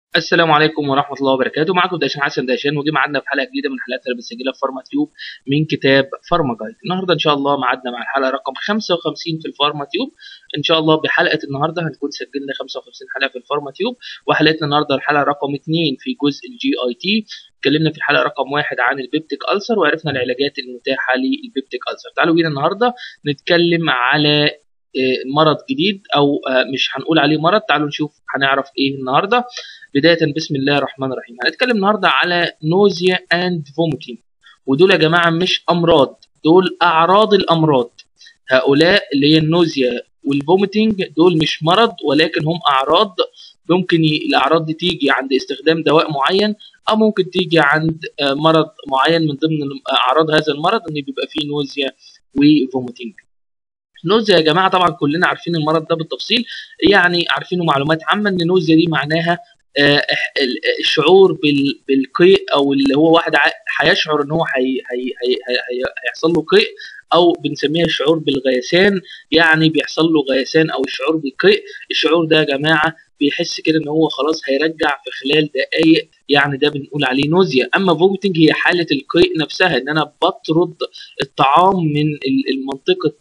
السلام عليكم ورحمة الله وبركاته معكم داشان حسن داشان ودي معادنا في حلقة جديدة من حلقات اللي بنسجلها في فارما تيوب من كتاب فارما جايد النهاردة إن شاء الله معادنا مع الحلقة رقم 55 في الفارما تيوب إن شاء الله بحلقة النهاردة هنكون سجلنا 55 حلقة في الفارما تيوب وحلقتنا النهاردة الحلقة رقم 2 في جزء الجي اي تي اتكلمنا في الحلقة رقم واحد عن البيبتيك ألسر وعرفنا العلاجات المتاحة للبيبتيك ألسر تعالوا بينا النهاردة نتكلم على مرض جديد او مش هنقول عليه مرض تعالوا نشوف هنعرف ايه النهارده بدايه بسم الله الرحمن الرحيم هنتكلم النهارده على نوزيا اند فوميتنج ودول يا جماعه مش امراض دول اعراض الامراض هؤلاء اللي هي النوزيا والفوميتنج دول مش مرض ولكن هم اعراض ممكن ي... الاعراض دي تيجي عند استخدام دواء معين او ممكن تيجي عند مرض معين من ضمن اعراض هذا المرض ان بيبقى فيه نوزيا وفوميتنج نوزيا يا جماعه طبعا كلنا عارفين المرض ده بالتفصيل يعني عارفينه معلومات عامه ان نوزيا دي معناها الشعور بالقيء او اللي هو واحد هيشعر ان هو هيحصل له قيء او بنسميها الشعور بالغيسان يعني بيحصل له غيسان او الشعور بالقيء الشعور ده يا جماعه بيحس كده ان هو خلاص هيرجع في خلال دقائق يعني ده بنقول عليه نوزيا اما فوميتنج هي حاله القيء نفسها ان انا بطرد الطعام من المنطقه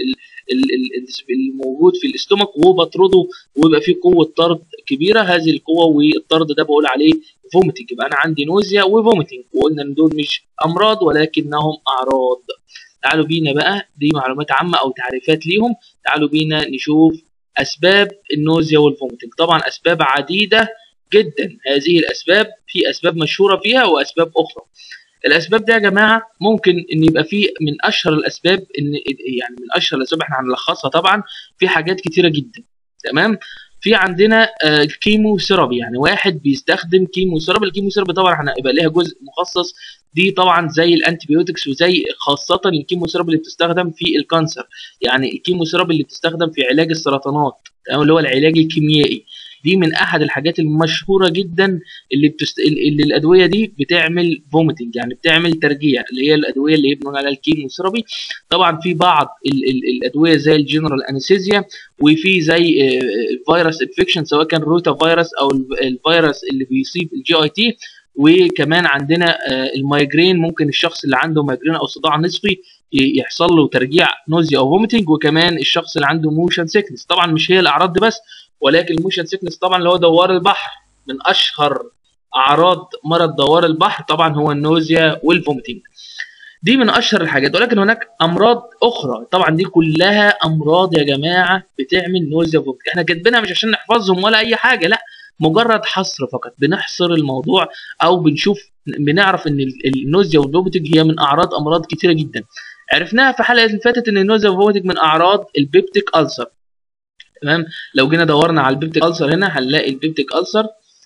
الموجود في الاستومك وبطرده ويبقى فيه قوه طرد كبيره هذه القوه والطرد ده بقول عليه فوميتنج يبقى انا عندي نوزيا وفوميتنج وقلنا ان دول مش امراض ولكنهم اعراض تعالوا بينا بقى دي معلومات عامه او تعريفات ليهم تعالوا بينا نشوف اسباب النوزيا والفوميتنج طبعا اسباب عديده جدا هذه الاسباب في اسباب مشهوره فيها واسباب اخرى الاسباب دي يا جماعه ممكن ان يبقى في من اشهر الاسباب ان يعني من اشهر الاسباب احنا هنلخصها طبعا في حاجات كتيره جدا تمام في عندنا كيمو ثيرابي يعني واحد بيستخدم كيمو ثيرابي الكيمو ثيرابي طبعا هيبقى ليها جزء مخصص دي طبعا زي الانتيبيوتكس وزي خاصه الكيمو ثيرابي اللي بتستخدم في الكانسر يعني الكيمو ثيرابي اللي بتستخدم في علاج السرطانات اللي هو العلاج الكيميائي دي من احد الحاجات المشهوره جدا اللي بتست... اللي الادويه دي بتعمل فوميتنج يعني بتعمل ترجيع اللي هي الادويه اللي بنقول عليها الكيمو ثيرابي طبعا في بعض ال... ال... الادويه زي الجنرال انستيزيا وفي زي فيروس انفكشن سواء كان روتا فيروس او الفيروس اللي بيصيب الجي اي تي وكمان عندنا المايجرين ممكن الشخص اللي عنده مايجرين او صداع نصفي يحصل له ترجيع نوزيا او فوميتنج وكمان الشخص اللي عنده موشن سيكنس طبعا مش هي الاعراض دي بس ولكن الموشن سيكنس طبعا اللي هو دوار البحر من اشهر اعراض مرض دوار البحر طبعا هو النوزيا والفوميتنج دي من اشهر الحاجات ولكن هناك امراض اخرى طبعا دي كلها امراض يا جماعه بتعمل نوزيا وفوميتنج احنا كاتبينها مش عشان نحفظهم ولا اي حاجه لا مجرد حصر فقط بنحصر الموضوع او بنشوف بنعرف ان النوزيا والفوميتنج هي من اعراض امراض كتيره جدا عرفناها في الحلقه اللي فاتت ان النوزيا والفوميتنج من اعراض البيبتيك ألسر تمام لو جينا دورنا على البيبتيك ألسر هنا هنلاقي البيبتيك ألسر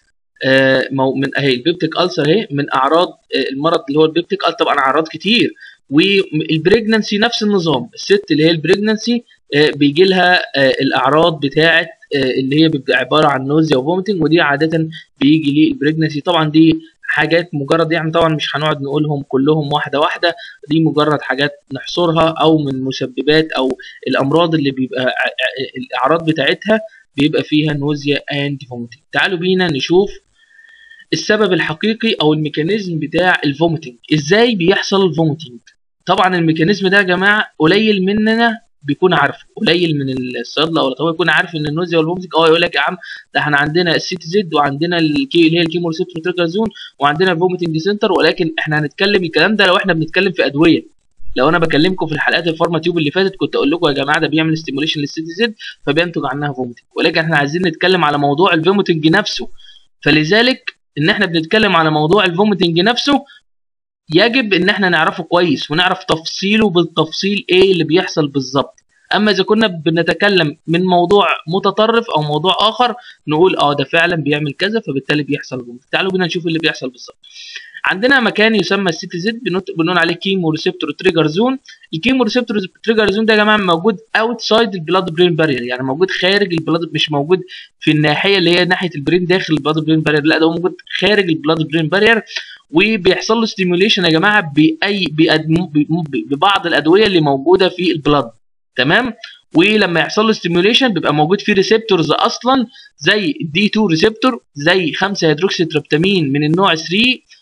آه من اهي البيبتيك ألسر اهي من اعراض آه المرض اللي هو البيبتيك ألسر طبعا اعراض كتير والبريجننسي نفس النظام الست اللي هي البريجننسي آه بيجي لها الاعراض بتاعه اللي هي بيبقى عباره عن نوزيا وفوميتنج ودي عاده بيجي للبريجننسي طبعا دي حاجات مجرد يعني طبعا مش هنقعد نقولهم كلهم واحده واحده دي مجرد حاجات نحصرها او من مسببات او الامراض اللي بيبقى الاعراض بتاعتها بيبقى فيها نوزيا اند فوميتنج تعالوا بينا نشوف السبب الحقيقي او الميكانيزم بتاع الفوميتنج ازاي بيحصل الفوميتنج طبعا الميكانيزم ده يا جماعه قليل مننا بيكون عارفه قليل من الصيادله او الطبيب يكون عارف ان النوزيا والفوميتنج اه يقول لك يا عم ده احنا عندنا السي تي زد وعندنا الكي اللي هي الكيمو ريسبتور تريجر زون وعندنا الفوميتنج سنتر ولكن احنا هنتكلم الكلام ده لو احنا بنتكلم في ادويه لو انا بكلمكم في الحلقات الفارما تيوب اللي فاتت كنت اقول لكم يا جماعه ده بيعمل ستيموليشن للسي تي زد فبينتج عنها فوميتنج ولكن احنا عايزين نتكلم على موضوع الفوميتنج نفسه فلذلك ان احنا بنتكلم على موضوع الفوميتنج نفسه يجب ان احنا نعرفه كويس ونعرف تفصيله بالتفصيل ايه اللي بيحصل بالظبط اما اذا كنا بنتكلم من موضوع متطرف او موضوع اخر نقول اه ده فعلا بيعمل كذا فبالتالي بيحصل فوميتنج تعالوا بينا نشوف اللي بيحصل بالظبط عندنا مكان يسمى السي تي زد بنقول عليه كيمو ريسبتور تريجر زون الكيمو ريسبتور تريجر زون ده يا جماعه موجود اوتسايد البلاد برين بارير يعني موجود خارج البلاد مش موجود في الناحيه اللي هي ناحيه البرين داخل البلاد برين بارير لا ده هو موجود خارج البلاد برين بارير وبيحصل له ستيميوليشن يا جماعه باي ببعض الادويه اللي موجوده في البلاد تمام ولما يحصل له ستيميوليشن بيبقى موجود فيه ريسبتورز اصلا زي الدي 2 ريسبتور زي 5 هيدروكسي تريبتامين من النوع 3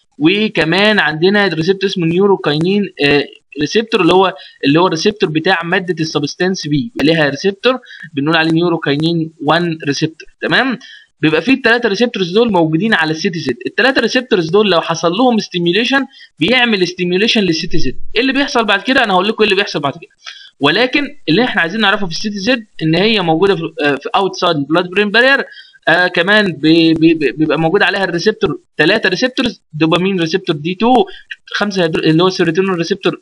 وكمان عندنا ريسبتور اسمه نيوروكاينين آه ريسبتور اللي هو اللي هو الريسبتور بتاع ماده السبستانس بي ليها ريسبتور بنقول عليه نيوروكاينين 1 ريسبتور تمام بيبقى فيه الثلاثه ريسبتورز دول موجودين على السي تي زد الثلاثه ريسبتورز دول لو حصل لهم ستيميوليشن بيعمل ستيميوليشن للسي تي زد ايه اللي بيحصل بعد كده انا هقول لكم ايه اللي بيحصل بعد كده ولكن اللي احنا عايزين نعرفه في السي تي زد ان هي موجوده في, في اوتسايد بلاد برين بارير آه كمان بي بي بيبقى موجود عليها الريسبتور ثلاثه ريسبتورز دوبامين ريسبتور دي 2 خمسه اللي هو سيروتونين ريسبتور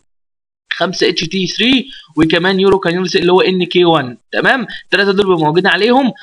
5 اتش تي 3 وكمان يورو كانيولس اللي هو ان كي 1 تمام الثلاثه دول بيبقوا موجودين عليهم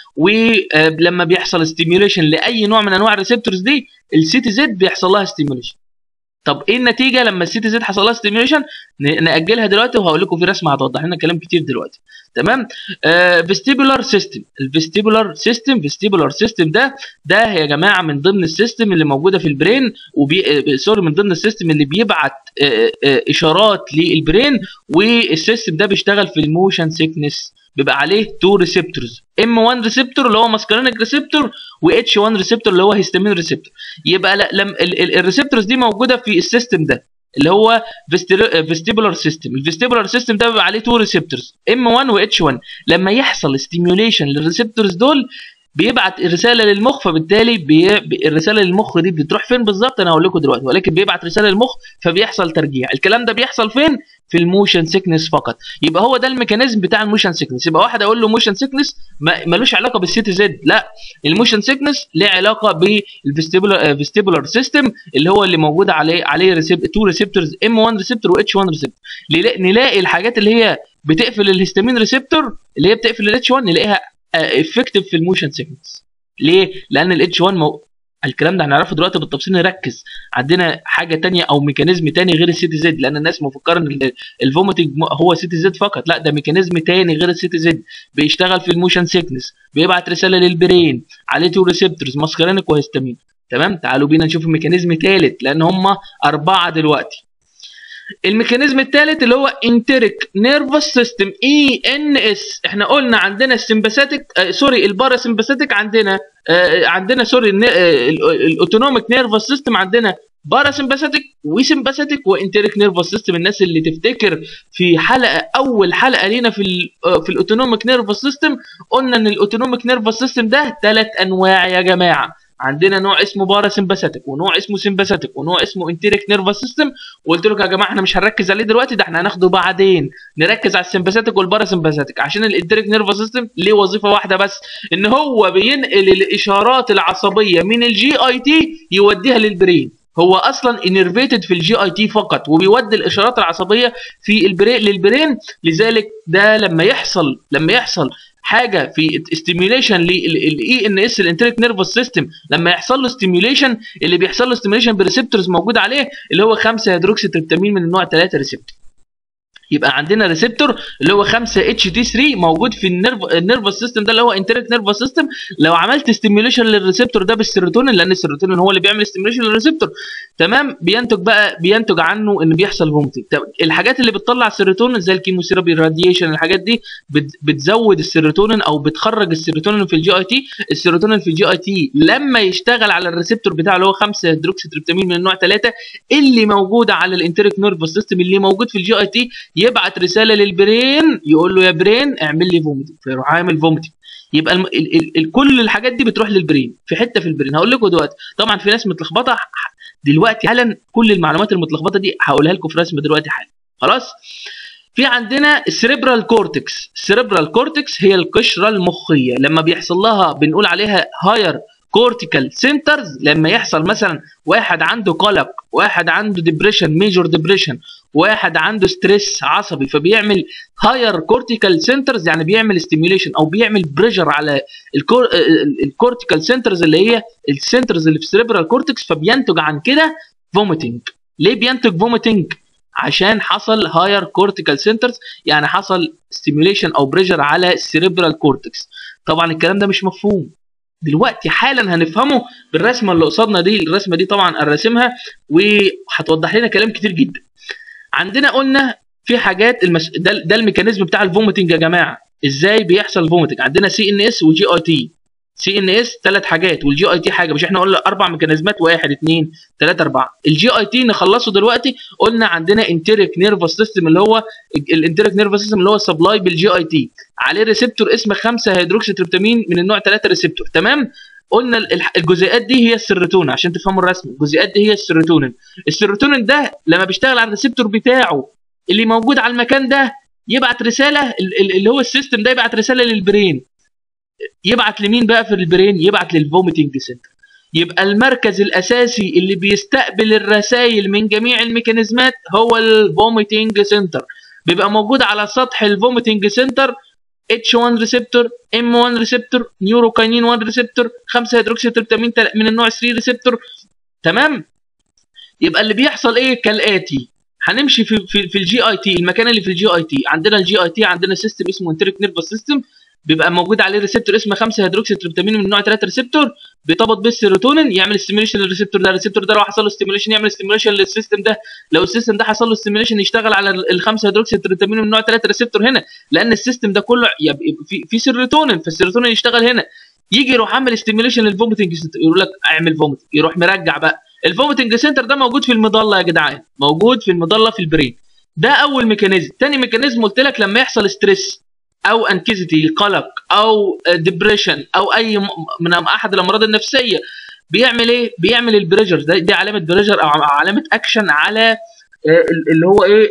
ولما بيحصل ستيميوليشن لاي نوع من انواع الريسبتورز دي السي تي زد بيحصل لها ستيميوليشن طب ايه النتيجه لما السي تي زد حصل لها ستيميوليشن ناجلها دلوقتي وهقول لكم في رسمه هتوضح لنا كلام كتير دلوقتي تمام فيستيبولار سيستم الفيستيبولار سيستم فيستيبولار سيستم ده ده يا جماعه من ضمن السيستم اللي موجوده في البرين وبي سوري من ضمن السيستم اللي بيبعت آه آه اشارات للبرين والسيستم ده بيشتغل في الموشن سيكنس بيبقى عليه تو ريسبتورز ام 1 ريسبتور اللي هو ماسكارينيك ريسبتور و اتش 1 ريسبتور اللي هو هيستامين ريسبتور يبقى لما الريسبتورز دي موجوده في السيستم ده اللي هو فيستيبولار سيستم الفيستيبولار سيستم ده بيبقى عليه تو ريسبتورز ام 1 و اتش 1 لما يحصل ستيميوليشن للريسبتورز دول بيبعت رساله للمخ فبالتالي بي... الرساله للمخ دي بتروح فين بالظبط انا هقول لكم دلوقتي ولكن بيبعت رساله للمخ فبيحصل ترجيع الكلام ده بيحصل فين في الموشن سيكنس فقط يبقى هو ده الميكانيزم بتاع الموشن سيكنس يبقى واحد اقول له موشن سيكنس ملوش علاقه بالسيتي زد لا الموشن سيكنس ليه علاقه بالفيستيبولار فيستيبولار سيستم اللي هو اللي موجود عليه عليه ريسيب تو ريسبتورز ام 1 ريسبتور و اتش 1 ريسبتور نلاقي الحاجات اللي هي بتقفل الهستامين ريسبتور اللي هي بتقفل الاتش 1 نلاقيها افكتيف في الموشن سيكنس ليه لان الاتش 1 مو... الكلام ده هنعرفه دلوقتي بالتفصيل نركز عندنا حاجه تانية او ميكانيزم تاني غير السي تي زد لان الناس مفكره ان الفوميتنج هو سي تي زد فقط لا ده ميكانيزم تاني غير السي تي زد بيشتغل في الموشن سيكنس بيبعت رساله للبرين عليه تو ريسبتورز ماسكارينيك وهيستامين تمام تعالوا بينا نشوف ميكانيزم ثالث لان هم اربعه دلوقتي الميكانيزم الثالث اللي هو انتريك نيرفس سيستم اي ان اس احنا قلنا عندنا السمباثيك آه سوري الباراسمباثيك عندنا آه عندنا سوري الاوتونوميك نيرفس سيستم عندنا باراسمباثيك وسمباثيك وانتريك نيرفس سيستم الناس اللي تفتكر في حلقه اول حلقه لينا في ال في الاوتونوميك نيرفس سيستم قلنا ان الاوتونوميك نيرفس سيستم ده ثلاث انواع يا جماعه عندنا نوع اسمه باراسمباثيك ونوع اسمه سمباثيك ونوع اسمه انتريك نيرفس سيستم وقلت لكم يا جماعه احنا مش هنركز عليه دلوقتي ده احنا هناخده بعدين نركز على السمباثيك والباراسمباثيك عشان الانتريك نيرفس سيستم ليه وظيفه واحده بس ان هو بينقل الاشارات العصبيه من الجي اي تي يوديها للبرين هو اصلا انرفيتد في الجي اي تي فقط وبيودي الاشارات العصبيه في البرين للبرين لذلك ده لما يحصل لما يحصل حاجه في ستيميوليشن للاي ان اس الانتريك نيرفس سيستم لما يحصل له ستيميوليشن اللي بيحصل له ستيميوليشن بريسبتورز موجود عليه اللي هو 5 هيدروكسي تريبتامين من النوع 3 ريسبتور يبقى عندنا ريسبتور اللي هو 5 اتش تي 3 موجود في النيرف النيرفس سيستم ده اللي هو انتريك نيرفس سيستم لو عملت ستيميوليشن للريسبتور ده بالسيروتونين لان السيروتونين هو اللي بيعمل ستيميوليشن للريسبتور تمام بينتج بقى بينتج عنه ان بيحصل فومتنج الحاجات اللي بتطلع السيروتونين زي الكيموثيرابي الراديشن الحاجات دي بتزود السيروتونين او بتخرج السيروتونين في الجي اي تي السيروتونين في الجي اي تي لما يشتغل على الريسبتور بتاعه اللي هو 5 هيدروكسي تريبتامين من النوع 3 اللي موجوده على الانتريك نيرفس سيستم اللي موجود في الجي اي تي يبعت رساله للبرين يقول له يا برين اعمل لي فوميتنج فيروح عامل فوميتنج يبقى ال ال ال ال كل الحاجات دي بتروح للبرين في حته في البرين هقول لكم دلوقتي طبعا في ناس متلخبطه دلوقتي حالا كل المعلومات المتلخبطه دي هقولها لكم في رسمه دلوقتي حالا خلاص في عندنا السريبرال كورتكس السريبرال كورتكس هي القشره المخيه لما بيحصل لها بنقول عليها هاير كورتيكال سنترز لما يحصل مثلا واحد عنده قلق واحد عنده ديبريشن ميجور ديبريشن واحد عنده ستريس عصبي فبيعمل هاير كورتيكال سنترز يعني بيعمل ستيميوليشن او بيعمل بريشر على الكورتيكال سنترز اللي هي السنترز اللي في السريبرال كورتكس فبينتج عن كده فوميتنج ليه بينتج فوميتنج عشان حصل هاير كورتيكال سنترز يعني حصل ستيميوليشن او بريشر على السريبرال كورتكس طبعا الكلام ده مش مفهوم دلوقتي حالا هنفهمه بالرسمه اللي قصادنا دي الرسمه دي طبعا انا راسمها وهتوضح لنا كلام كتير جدا عندنا قلنا في حاجات المس... ده, ده الميكانيزم بتاع الفوميتنج يا جماعه ازاي بيحصل فوميتنج عندنا سي ان اس وجي اي تي سي ان اس ثلاث حاجات والجي اي تي حاجه مش احنا قلنا اربع ميكانيزمات واحد اثنين ثلاثه اربعه الجي اي تي نخلصه دلوقتي قلنا عندنا انتريك نيرفس سيستم اللي هو الانتريك نيرفس سيستم اللي هو السبلاي بالجي اي تي عليه ريسبتور اسمه 5 هيدروكسي تريبتامين من النوع 3 ريسبتور تمام قلنا الجزيئات دي هي السيروتونين عشان تفهموا الرسم الجزيئات دي هي السيروتونين السيروتونين ده لما بيشتغل على الريسبتور بتاعه اللي موجود على المكان ده يبعت رساله اللي هو السيستم ده يبعت رساله للبرين يبعت لمين بقى في البرين يبعت للفوميتنج سنتر يبقى المركز الاساسي اللي بيستقبل الرسائل من جميع الميكانيزمات هو الفوميتنج سنتر بيبقى موجود على سطح الفوميتنج سنتر H1 ريسبتور M1 ريسبتور نيوروكاينين 1 ريسبتور 5 هيدروكسي تريبتامين من النوع 3 ريسبتور تمام يبقى اللي بيحصل ايه كالاتي هنمشي في في, في الجي اي تي المكان اللي في الجي اي تي عندنا الجي اي تي عندنا سيستم اسمه انتريك نيرفس سيستم بيبقى موجود عليه ريسبتور اسمه 5 هيدروكسي تريبتامين من نوع 3 ريسبتور بيرتبط بالسيروتونين يعمل ستيميوليشن للريسبتور ده الريسبتور ده لو حصل له ستيميوليشن يعمل ستيميوليشن للسيستم ده لو السيستم ده حصل له ستيميوليشن يشتغل على ال 5 هيدروكسي تريبتامين من نوع 3 ريسبتور هنا لان السيستم ده كله في في سيروتونين فالسيروتونين يشتغل هنا يجي يروح عامل ستيميوليشن للفوميتنج يقول لك اعمل فوميت يروح مرجع بقى الفوميتنج سنتر ده موجود في المظله يا جدعان موجود في المظله في البرين ده اول ميكانيزم تاني ميكانيزم قلت لك لما يحصل ستريس او انكيزيتي القلق او ديبريشن او اي من احد الامراض النفسيه بيعمل ايه بيعمل البريجر ده دي علامه بريجر او علامه اكشن على اللي هو ايه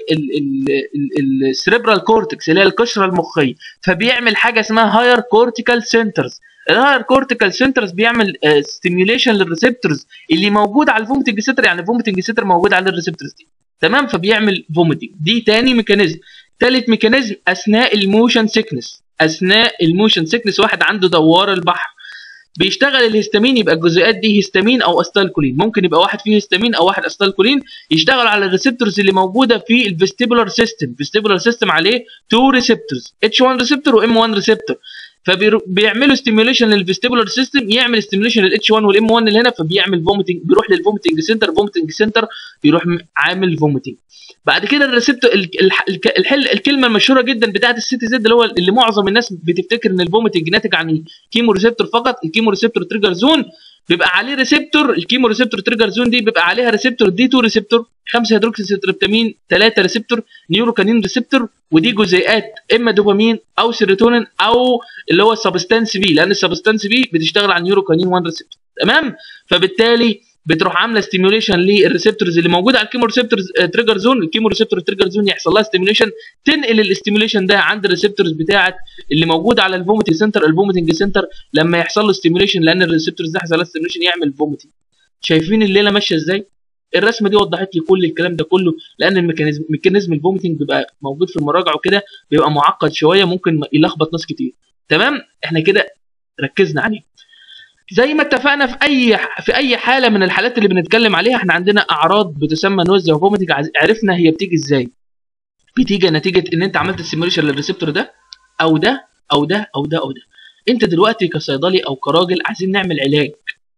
السريبرال كورتكس اللي هي القشره المخيه فبيعمل حاجه اسمها هاير كورتيكال سنترز الهاير كورتيكال سنترز بيعمل ستيميوليشن للريسبتورز اللي موجود على الفوميتنج سنتر يعني الفوميتنج سنتر موجود على الريسبتورز دي تمام فبيعمل فوميتنج دي تاني ميكانيزم تالت ميكانيزم اثناء الموشن سيكنس اثناء الموشن سيكنس واحد عنده دوار البحر بيشتغل الهستامين يبقى الجزيئات دي هستامين او استالكولين ممكن يبقى واحد فيه هستامين او واحد استالكولين يشتغل على الريسبتورز اللي موجوده في الفيستيبولار سيستم الفيستيبولار سيستم عليه تو ريسبتورز اتش 1 ريسبتور وام 1 ريسبتور فبيعملوا ستيميوليشن للفيستيبولار سيستم يعمل ستيميوليشن للاتش 1 والام 1 اللي هنا فبيعمل فوميتنج بيروح للفوميتنج سنتر فوميتنج سنتر بيروح عامل فوميتنج بعد كده الريسبتور الحل الكلمه المشهوره جدا بتاعت السي تي زد اللي هو اللي معظم الناس بتفتكر ان الفوميتنج ناتج عن كيمو ريسبتور فقط الكيمو ريسبتور تريجر زون بيبقى عليه ريسبتور الكيمو ريسبتور تريجر زون دي بيبقى عليها ريسبتور دي 2 ريسبتور 5 هيدروكسي تريبتامين 3 ريسبتور نيوروكانين ريسبتور ودي جزيئات اما دوبامين او سيروتونين او اللي هو السبستانس بي لان السبستانس بي بتشتغل على النيوروكانين 1 ريسبتور تمام فبالتالي بتروح عامله ستيميوليشن للريسبتورز اللي موجوده على الكيمو ريسبتورز تريجر زون الكيمو ريسبتور تريجر زون يحصل لها ستيميوليشن تنقل الاستيميوليشن ده عند الريسبتورز بتاعه اللي موجوده على الفوميتنج سنتر الفوميتنج سنتر لما يحصل له ستيميوليشن لان الريسبتورز ده حصل لها ستيميوليشن يعمل فوميتنج شايفين الليله ماشيه ازاي الرسمه دي وضحت لي كل الكلام ده كله لان الميكانيزم ميكانيزم الفوميتنج بيبقى موجود في المراجعه وكده بيبقى معقد شويه ممكن يلخبط ناس كتير تمام احنا كده ركزنا عليه زي ما اتفقنا في اي في اي حاله من الحالات اللي بنتكلم عليها احنا عندنا اعراض بتسمى نوزيا وفوميتنج عرفنا هي بتيجي ازاي بتيجي نتيجه ان انت عملت السيموليشن للريسبتور ده او ده او ده او ده او ده انت دلوقتي كصيدلي او كراجل عايزين نعمل علاج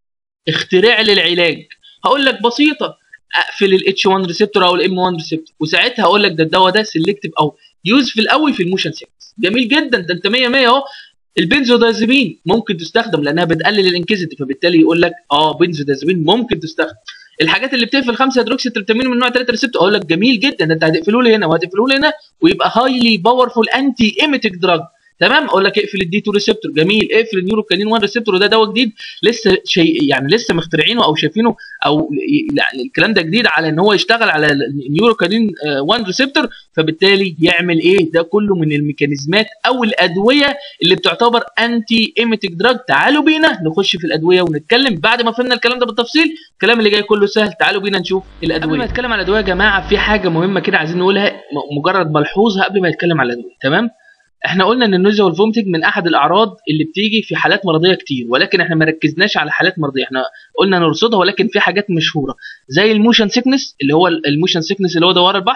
اختراع للعلاج هقول لك بسيطه اقفل الاتش 1 ريسبتور او الام 1 ريسبتور وساعتها اقول لك ده الدواء ده سيلكتيف او يوز في الاول في الموشن سيكنس جميل جدا ده انت 100 100 اهو البنزودازيبين ممكن تستخدم لانها بتقلل الانكيزيتي فبالتالي يقول لك اه بنزودازيبين ممكن تستخدم الحاجات اللي بتقفل 5 هيدروكسي تريبتامين من نوع 3 ريسبتور اقول لك جميل جدا ده انت هتقفله لي هنا وهتقفله لي هنا ويبقى هايلي باورفول انتي ايميتيك دراج تمام اقول لك اقفل الدي 2 ريسبتور جميل اقفل النيوروكانين 1 ريسبتور وده دواء جديد لسه شيء يعني لسه مخترعينه او شايفينه او يعني الكلام ده جديد على ان هو يشتغل على النيوروكانين 1 ريسبتور فبالتالي يعمل ايه ده كله من الميكانيزمات او الادويه اللي بتعتبر انتي ايميتيك دراج تعالوا بينا نخش في الادويه ونتكلم بعد ما فهمنا الكلام ده بالتفصيل الكلام اللي جاي كله سهل تعالوا بينا نشوف الادويه قبل ما نتكلم على الادويه يا جماعه في حاجه مهمه كده عايزين نقولها مجرد ملحوظه قبل ما نتكلم على الادويه تمام احنا قلنا ان النوزيا والفومتنج من احد الاعراض اللي بتيجي في حالات مرضيه كتير ولكن احنا ما ركزناش على حالات مرضيه احنا قلنا نرصدها ولكن في حاجات مشهوره زي الموشن سيكنس اللي هو الموشن سيكنس اللي هو دوار البحر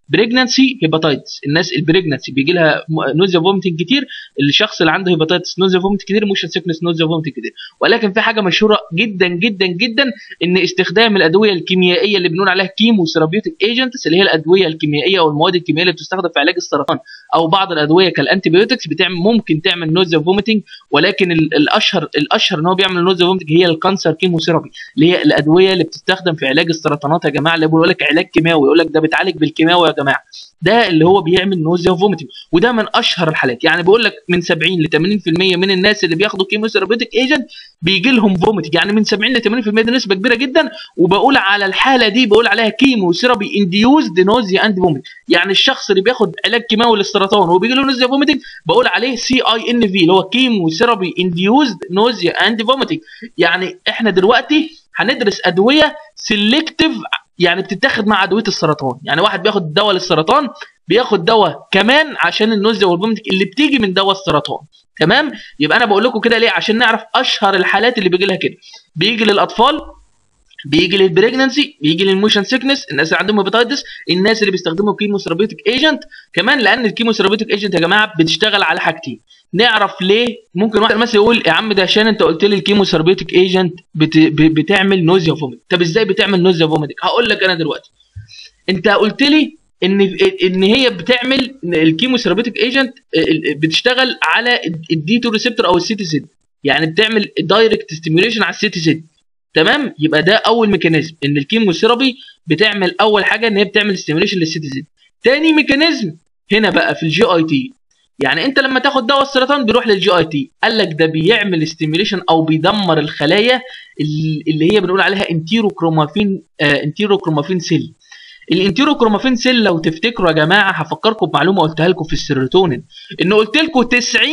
بريجنانسي هيباتايتس الناس البريجنانسي بيجي لها نوزيا فوميتنج كتير الشخص اللي عنده هيباتايتس نوزيا فوميتنج كتير موشن سيكنس نوزيا فوميتنج كتير ولكن في حاجه مشهوره جدا جدا جدا ان استخدام الادويه الكيميائيه اللي بنقول عليها كيمو ثيرابيوتيك ايجنتس اللي هي الادويه الكيميائيه او المواد الكيميائيه اللي بتستخدم في علاج السرطان او بعض الادويه كالانتي بيوتكس بتعمل ممكن تعمل نوزيا فوميتنج ولكن الاشهر الاشهر ان هو بيعمل نوزيا فوميتنج هي الكانسر كيموثيرابي اللي هي الادويه اللي بتستخدم في علاج السرطانات يا جماعه اللي بيقول لك علاج كيماوي يقول لك ده بتعالج بالكيماوي يا جماعه ده اللي هو بيعمل نوزيا وفوميتنج وده من اشهر الحالات يعني بيقول لك من 70 ل 80% من الناس اللي بياخدوا كيموثيرابيوتيك ايجنت بيجي لهم فوميتنج يعني من 70 ل 80% دي نسبه كبيره جدا وبقول على الحاله دي بقول عليها كيموثيرابي انديوزد نوزيا اند فوميتنج يعني الشخص اللي بياخد علاج كيماوي للسرطان وبيجي له نوزيا فوميتنج بقول عليه سي اي ان في اللي هو كيموثيرابي انديوزد نوزيا اند فوميتنج يعني احنا دلوقتي هندرس ادويه سيلكتيف يعني بتتاخد مع ادويه السرطان يعني واحد بياخد دواء للسرطان بياخد دواء كمان عشان النوزيا والفوميتنج اللي بتيجي من دواء السرطان تمام يبقى انا بقول لكم كده ليه عشان نعرف اشهر الحالات اللي بيجي لها كده بيجي للاطفال بيجي للبريجننسي بيجي للموشن سيكنس الناس اللي عندهم هيباتايتس الناس اللي بيستخدموا كيموثيرابيوتيك ايجنت كمان لان الكيموثيرابيوتيك ايجنت يا جماعه بتشتغل على حاجتين نعرف ليه ممكن واحد مثلا يقول يا عم ده عشان انت قلت لي الكيموثيرابيوتيك ايجنت بت... بتعمل نوزيا وفوميت طب ازاي بتعمل نوزيا وفوميت هقول لك انا دلوقتي انت قلت لي ان ان هي بتعمل الكيموثيرابيوتيك ايجنت بتشتغل على الدي 2 ريسبتور او السي تي زد يعني بتعمل دايركت ستيميوليشن على السي تي زد تمام يبقى ده اول ميكانيزم ان الكيموثيرابي بتعمل اول حاجه ان هي بتعمل ستيميوليشن للسي تي زد تاني ميكانيزم هنا بقى في الجي اي تي يعني انت لما تاخد دواء السرطان بيروح للجي اي تي قال لك ده بيعمل ستيميوليشن او بيدمر الخلايا اللي هي بنقول عليها انتيروكرومافين آه انتيروكرومافين سيل الانتيروكرومافين سيل لو تفتكروا يا جماعه هفكركم بمعلومه قلتها لكم في السيروتونين ان قلت لكم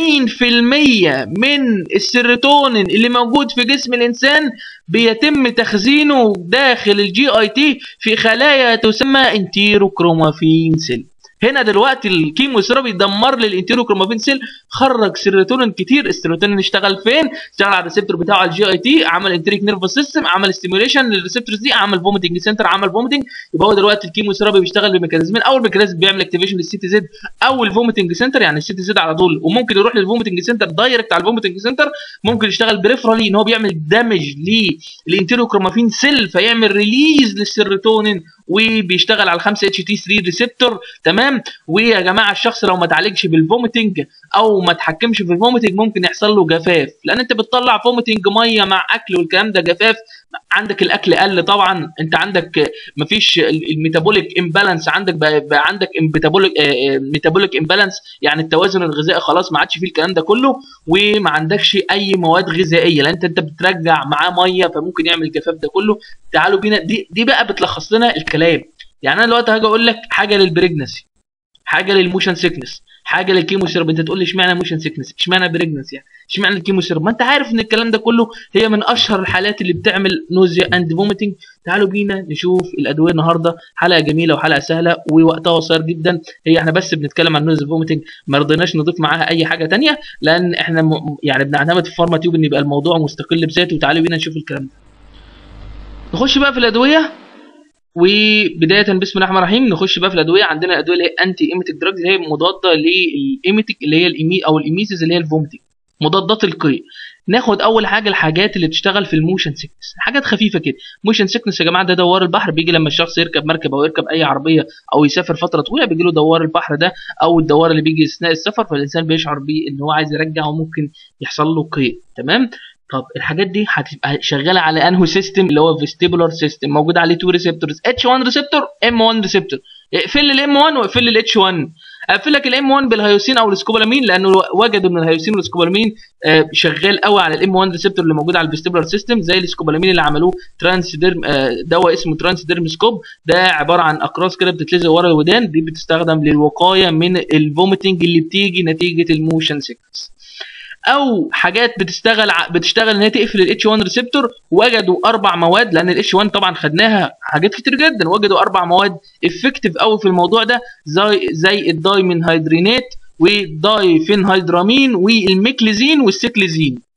90% من السيروتونين اللي موجود في جسم الانسان بيتم تخزينه داخل الجي اي تي في خلايا تسمى انتيروكرومافين سيل هنا دلوقتي الكيموثيرابي دمر لي الانتيروكرومافين سيل خرج سيروتونين كتير السيروتونين اشتغل فين اشتغل على الريسبتور بتاعه على الجي اي تي عمل انتريك نيرفس سيستم عمل ستيميوليشن للريسبتورز دي عمل فوميتنج سنتر عمل فوميتنج يبقى هو دلوقتي الكيموثيرابي بيشتغل بميكانيزمين اول ميكانيزم بيعمل اكتيفيشن للسي تي زد او الفوميتنج سنتر يعني السي تي زد على طول وممكن يروح للفوميتنج سنتر دايركت على الفوميتنج سنتر ممكن يشتغل بريفرالي ان هو بيعمل دامج للانتيروكرومافين سيل فيعمل ريليز للسيروتونين وبيشتغل على 5 اتش تي 3 ريسبتور تمام ويا جماعه الشخص لو ما اتعالجش بالفوميتنج او ما اتحكمش في الفوميتنج ممكن يحصل له جفاف لان انت بتطلع فوميتنج ميه مع اكل والكلام ده جفاف عندك الاكل قل طبعا انت عندك مفيش الميتابوليك امبالانس عندك بقى, بقى عندك ميتابوليك ميتابوليك امبالانس يعني التوازن الغذائي خلاص ما عادش فيه الكلام ده كله وما عندكش اي مواد غذائيه لان انت انت بترجع معاه ميه فممكن يعمل الجفاف ده كله تعالوا بينا دي دي بقى بتلخص لنا الكلام يعني انا دلوقتي هاجي اقول لك حاجه للبريجنسي حاجه للموشن سيكنس حاجه للكيموثيرابي انت تقول لي اشمعنى موشن سيكنس اشمعنى بريجنسي يعني اشمعنى الكيموثيرابي ما انت عارف ان الكلام ده كله هي من اشهر الحالات اللي بتعمل نوزيا اند فوميتنج تعالوا بينا نشوف الادويه النهارده حلقه جميله وحلقه سهله ووقتها قصير جدا هي احنا بس بنتكلم عن نوزيا فوميتنج ما رضيناش نضيف معاها اي حاجه تانية لان احنا م... يعني بنعتمد في فارما تيوب ان يبقى الموضوع مستقل بذاته وتعالوا بينا نشوف الكلام ده نخش بقى في الادويه وبدايه بسم الله الرحمن الرحيم نخش بقى في الادويه عندنا الادويه اللي هي انتي ايميتيك دراجز اللي هي مضاده للايميتيك اللي هي الايمي او الايميسيس اللي هي الفومتيك مضادات القيء ناخد اول حاجه الحاجات اللي بتشتغل في الموشن سيكنس حاجات خفيفه كده موشن سيكنس يا جماعه ده دوار البحر بيجي لما الشخص يركب مركب او يركب اي عربيه او يسافر فتره طويله بيجي له دوار البحر ده او الدوار اللي بيجي اثناء السفر فالانسان بيشعر بيه ان هو عايز يرجع وممكن يحصل له قيء تمام طب الحاجات دي هتبقى شغاله على انهو سيستم اللي هو فيستيبولار سيستم موجود عليه تو ريسبتورز اتش 1 ريسبتور ام 1 ريسبتور اقفل لي الام 1 واقفل لي الاتش 1 اقفل لك الام 1 بالهيوسين او السكوبولامين لانه وجدوا ان الهيوسين والسكوبولامين آه شغال قوي على الام 1 ريسبتور اللي موجود على الفيستيبولار سيستم زي السكوبولامين اللي عملوه ترانس ديرم آه دواء اسمه ترانس ديرم سكوب ده عباره عن اقراص كده بتتلزق ورا الودان دي بتستخدم للوقايه من الفوميتنج اللي بتيجي نتيجه الموشن سيكنس او حاجات بتشتغل بتشتغل ان هي تقفل الاتش 1 ريسبتور وجدوا اربع مواد لان الاتش 1 طبعا خدناها حاجات كتير جدا وجدوا اربع مواد افكتيف قوي في الموضوع ده زي زي الدايمين هيدرينات والدايفين هيدرامين والميكليزين والسيكليزين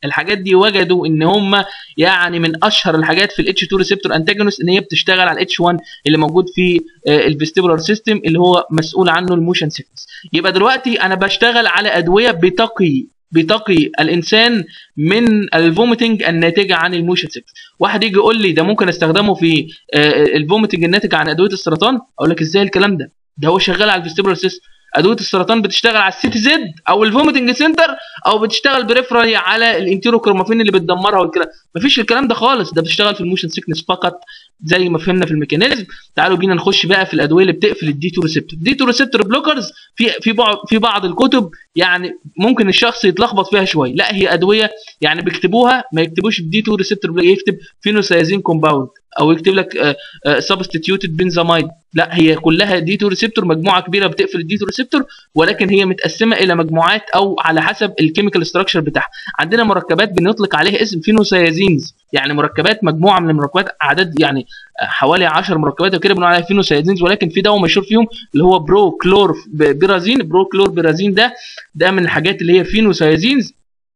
الحاجات دي وجدوا ان هم يعني من اشهر الحاجات في الاتش 2 ريسبتور انتاجونست ان هي بتشتغل على الاتش 1 اللي موجود في الفيستيبولار سيستم اللي هو مسؤول عنه الموشن سيكنس يبقى دلوقتي انا بشتغل على ادويه بتقي بتقي الانسان من الفوميتنج الناتجه عن الموشن سيكنس واحد يجي يقول لي ده ممكن استخدمه في الفوميتنج الناتج عن ادويه السرطان اقول لك ازاي الكلام ده ده هو شغال على الفيستيبولار سيستم ادويه السرطان بتشتغل على السيتي زد او الفوميتنج سنتر او بتشتغل بريفرالي على الانتيروكرومافين اللي بتدمرها والكلام مفيش الكلام ده خالص ده بتشتغل في الموشن سيكنس فقط زي ما فهمنا في الميكانيزم تعالوا بينا نخش بقى في الادويه اللي بتقفل الدي 2 ريسبتور الدي 2 ريسبتور بلوكرز في في بعض في بعض الكتب يعني ممكن الشخص يتلخبط فيها شويه لا هي ادويه يعني بيكتبوها ما يكتبوش الدي 2 ريسبتور يكتب فينوسايزين كومباوند او يكتب لك سبستيتيوتد بنزامايد لا هي كلها دي 2 ريسبتور مجموعه كبيره بتقفل الدي 2 ريسبتور ولكن هي متقسمه الى مجموعات او على حسب الكيميكال ستراكشر بتاعها عندنا مركبات بنطلق عليها اسم فينوسايزينز يعني مركبات مجموعه من المركبات عدد يعني حوالي 10 مركبات وكده بنقول عليها فينوسايزينز ولكن في دواء مشهور فيهم اللي هو برو كلور بيرازين برو كلور بيرازين ده ده من الحاجات اللي هي فينوسايزينز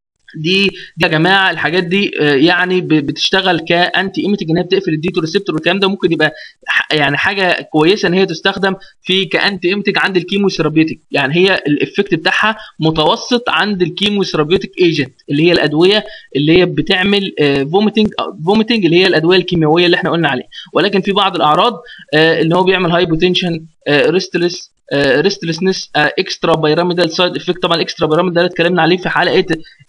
دي دي يا جماعه الحاجات دي يعني بتشتغل كانتي ايميتنج ان هي بتقفل الدي 2 ريسبتور والكلام ده ممكن يبقى يعني حاجه كويسه ان هي تستخدم في كانتي ايميتنج عند الكيمو ثيرابيوتيك يعني هي الافكت بتاعها متوسط عند الكيمو ثيرابيوتيك ايجنت اللي هي الادويه اللي هي بتعمل فوميتنج فوميتنج اللي هي الادويه الكيميائيه اللي احنا قلنا عليها ولكن في بعض الاعراض ان هو بيعمل هايبوتنشن ريستلس ريستلسنس اكسترا بيراميدال سايد افكت طبعا الاكسترا بيراميدال ده اتكلمنا عليه في حلقه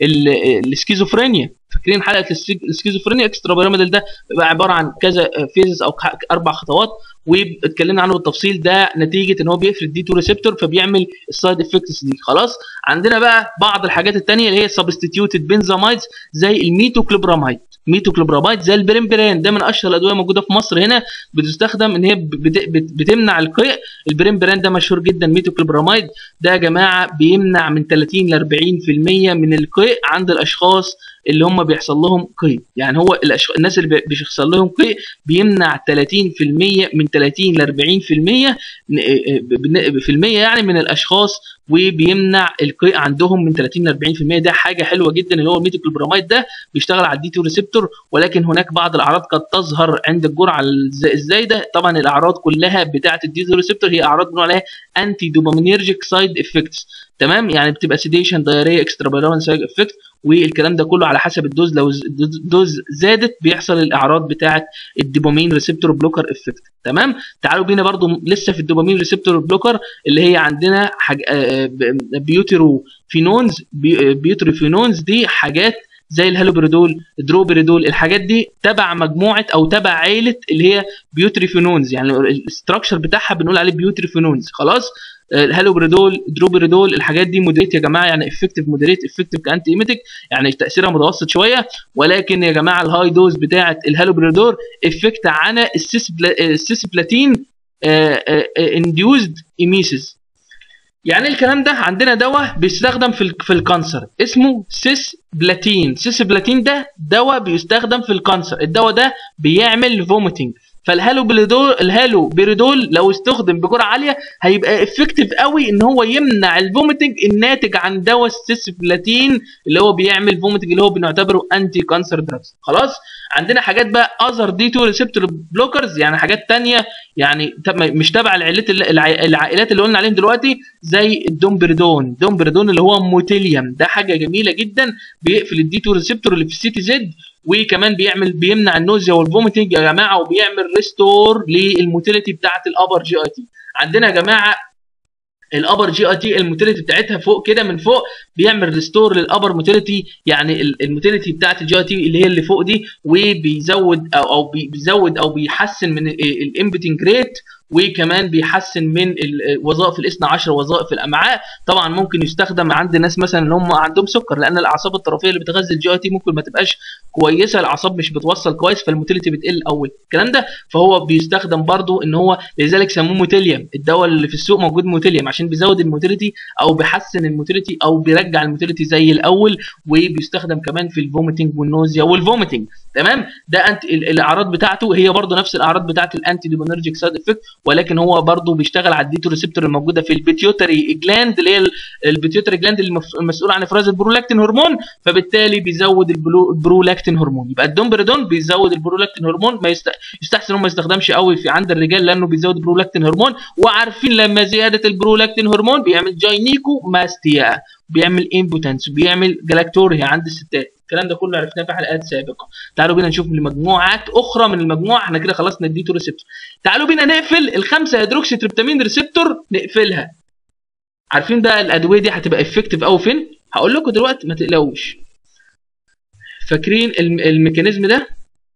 السكيزوفرينيا فاكرين حلقه السكيزوفرينيا اكسترا بيراميدال ده بيبقى عباره عن كذا فيزز او اربع خطوات واتكلمنا عنه بالتفصيل ده نتيجه ان هو بيفرد دي 2 ريسبتور فبيعمل السايد افكتس دي خلاص عندنا بقى بعض الحاجات الثانيه اللي هي سبستيتيوتد بنزامايدز زي الميتوكلوبراميد ميتوكلوبراميد زي البريمبرين ده من اشهر الادويه موجوده في مصر هنا بتستخدم ان هي بتمنع القيء البريمبرين ده مشهور جدا ميتوكلوبراميد ده يا جماعه بيمنع من 30 ل 40% من القيء عند الاشخاص اللي هم بيحصل لهم قيء يعني هو الأشخ... الناس اللي بيحصل لهم قيء بيمنع 30% من 30 ل 40% في المية يعني من الاشخاص وبيمنع القيء عندهم من 30 ل 40% ده حاجه حلوه جدا اللي هو الميتوكلوبراميد ده بيشتغل على الدي 2 ريسبتور ولكن هناك بعض الاعراض قد تظهر عند الجرعه الزايده طبعا الاعراض كلها بتاعه الدي 2 ريسبتور هي اعراض بنقول عليها انتي دوبامينيرجيك سايد افكتس تمام يعني بتبقى سيديشن دايريه اكسترا بايرامين سايد افكت والكلام ده كله على حسب الدوز لو الدوز زادت بيحصل الاعراض بتاعه الدوبامين ريسبتور بلوكر افكت تمام تعالوا بينا برضو لسه في الدوبامين ريسبتور بلوكر اللي هي عندنا حاج... بيوترو فينونز بيوترو فينونز دي حاجات زي الهالوبريدول دروبريدول الحاجات دي تبع مجموعه او تبع عيله اللي هي بيوتريفينونز يعني الاستراكشر بتاعها بنقول عليه بيوتريفينونز خلاص الهالوبريدول دروبريدول الحاجات دي مودريت يا جماعه يعني افكتيف مودريت افكتيف كانتي ايميتيك يعني تاثيرها متوسط شويه ولكن يا جماعه الهاي دوز بتاعه الهالوبريدول افكت على السيسبلاتين انديوزد ايميسيس يعني الكلام ده عندنا دواء بيستخدم في في الكانسر اسمه سيس بلاتين سيس بلاتين ده دواء بيستخدم في الكانسر الدواء ده بيعمل فوميتنج فالهالو بيريدول الهالو بيريدول لو استخدم بجرعه عاليه هيبقى افكتيف قوي ان هو يمنع الفوميتنج الناتج عن دواء السيسبلاتين اللي هو بيعمل فوميتنج اللي هو بنعتبره انتي كانسر دراجز خلاص عندنا حاجات بقى اذر دي 2 ريسبتور بلوكرز يعني حاجات تانية يعني مش تبع العائلات العائلات اللي قلنا عليهم دلوقتي زي الدومبردون الدومبردون اللي هو موتيليوم ده حاجه جميله جدا بيقفل الدي 2 ريسبتور اللي في السي تي زد وكمان بيعمل بيمنع النوزيا والفوميتنج يا جماعه وبيعمل ريستور للموتيليتي بتاعه الابر جي اي تي عندنا يا جماعه الابر جي اي تي الموتيليتي بتاعتها فوق كده من فوق بيعمل ريستور للابر موتيليتي يعني الموتيليتي بتاعت الجي اي تي اللي هي اللي فوق دي وبيزود او او بيزود او بيحسن من الامبتنج ريت وكمان بيحسن من وظائف الاثنى عشر وظائف الامعاء طبعا ممكن يستخدم عند ناس مثلا اللي هم عندهم سكر لان الاعصاب الطرفيه اللي بتغذي الجي اي تي ممكن ما تبقاش كويسه الاعصاب مش بتوصل كويس فالموتيليتي بتقل الاول الكلام ده فهو بيستخدم برضو ان هو لذلك سموه موتيليوم الدواء اللي في السوق موجود موتيليوم عشان بيزود الموتيليتي او بيحسن الموتيليتي او بيرجع الموتيليتي زي الاول وبيستخدم كمان في الفوميتنج والنوزيا والفوميتنج تمام ده انت الاعراض بتاعته هي برضه نفس الاعراض بتاعت الانتي دوبينرجيك سايد افكت ولكن هو برضه بيشتغل على الديتو ريسبتور الموجوده في البيتيوتري جلاند اللي هي البيتيوتري جلاند المسؤول عن افراز البرولاكتين هرمون فبالتالي بيزود البرولاكتين هرمون يبقى الدومبريدون بيزود البرولاكتين هرمون ما يست... يستحسن انه ما يستخدمش قوي في عند الرجال لانه بيزود البرولاكتين هرمون وعارفين لما زياده البرولاكتين هرمون بيعمل جاينيكو ماستيا بيعمل امبوتنس بيعمل جلاكتوريا عند الستات الكلام ده كله عرفناه في حلقات سابقه تعالوا بينا نشوف مجموعات اخرى من المجموعه احنا كده خلصنا الديتو ريسبتور تعالوا بينا نقفل الخمسه هيدروكسي تريبتامين ريسبتور نقفلها عارفين ده الادويه دي هتبقى افكتيف قوي فين هقول لكم دلوقتي ما تقلقوش فاكرين الميكانيزم ده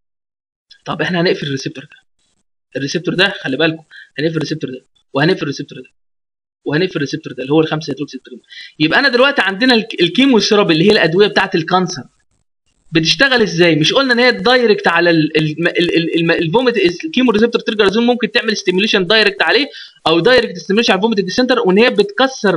طب احنا هنقفل الريسبتور ده الريسبتور ده خلي بالكم هنقفل الريسبتور ده وهنقفل الريسبتور ده وهنقفل الريسبتور ده اللي هو الخمسه هيدروكسي يبقى انا دلوقتي عندنا الكيمو سيراب اللي هي الادويه بتاعه الكانسر بتشتغل ازاي مش قلنا ان هي دايركت على الفوميت الكيمو ريسبتور ترجر ممكن تعمل ستيميوليشن دايركت عليه او دايركت ستيميوليشن على الفوميت سنتر وان هي بتكسر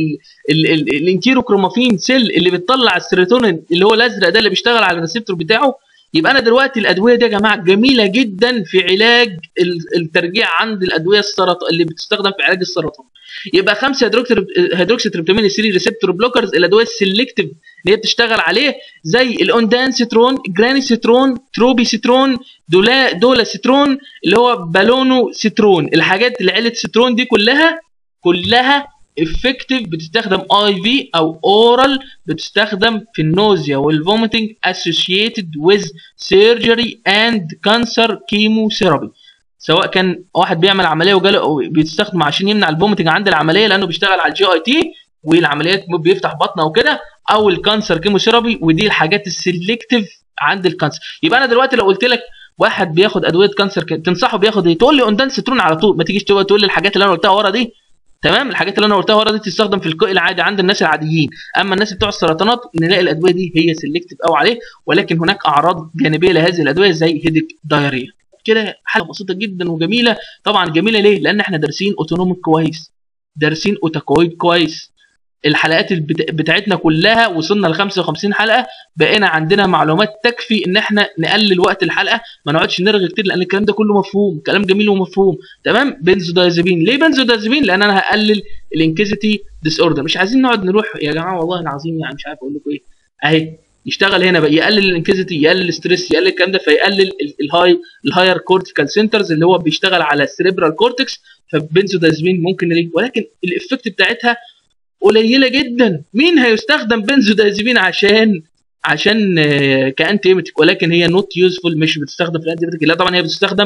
الانتيروكرومافين سيل اللي بتطلع السيروتونين اللي هو الازرق ده اللي بيشتغل على الريسبتور بتاعه يبقى انا دلوقتي الادويه دي يا جماعه جميله جدا في علاج الترجيع عند الادويه السرطان اللي بتستخدم في علاج السرطان يبقى خمسه هيدروكسي تريبتامين 3 ريسبتور بلوكرز الادويه السلكتيف اللي هي بتشتغل عليه زي الاوندان سيترون جراني سيترون تروبي سيترون دولا دولا سيترون اللي هو بالونو سيترون الحاجات اللي عيله سيترون دي كلها كلها افكتيف بتستخدم اي في او اورال بتستخدم في النوزيا والفوميتنج اسوشيتد ويز سيرجري اند كانسر كيمو ثيرابي سواء كان واحد بيعمل عمليه وجاله بيستخدم عشان يمنع الفوميتنج عند العمليه لانه بيشتغل على الجي اي تي والعمليات بيفتح بطنه وكده او الكانسر كيموثيرابي ودي الحاجات السلكتيف عند الكانسر يبقى انا دلوقتي لو قلت لك واحد بياخد ادويه كانسر تنصحه بياخد ايه تقول لي اوندان سترون على طول ما تجيش تقول لي الحاجات اللي انا قلتها ورا دي تمام الحاجات اللي انا قلتها ورا دي تستخدم في الكوي العادي عند الناس العاديين اما الناس بتوع السرطانات نلاقي الادويه دي هي سلكتيف قوي عليه ولكن هناك اعراض جانبيه لهذه الادويه زي هيدك دايريا كده حاجه بسيطه جدا وجميله طبعا جميله ليه لان احنا دارسين اوتونوميك كويس دارسين اوتاكويد كويس الحلقات بتاعتنا كلها وصلنا ل 55 حلقه بقينا عندنا معلومات تكفي ان احنا نقلل وقت الحلقه ما نقعدش نرغي كتير لان الكلام ده كله مفهوم كلام جميل ومفهوم تمام بنزودازيبين ليه بنزودازيبين لان انا هقلل الانكزيتي ديس اوردر مش عايزين نقعد نروح يا جماعه والله العظيم يعني مش عارف اقول لكم ايه اهي يشتغل هنا بقى يقلل الانكزيتي يقلل الاستريس يقلل الكلام ده فيقلل الهاي الهاير كورتيكال سنترز اللي هو بيشتغل على السريبرال كورتكس فبنزودازيبين ممكن نلاقيه ولكن الافكت بتاعتها قليله جدا مين هيستخدم بنزودازيبين عشان عشان كانتي ايمتيك ولكن هي نوت يوزفول مش بتستخدم في الانتي لا طبعا هي بتستخدم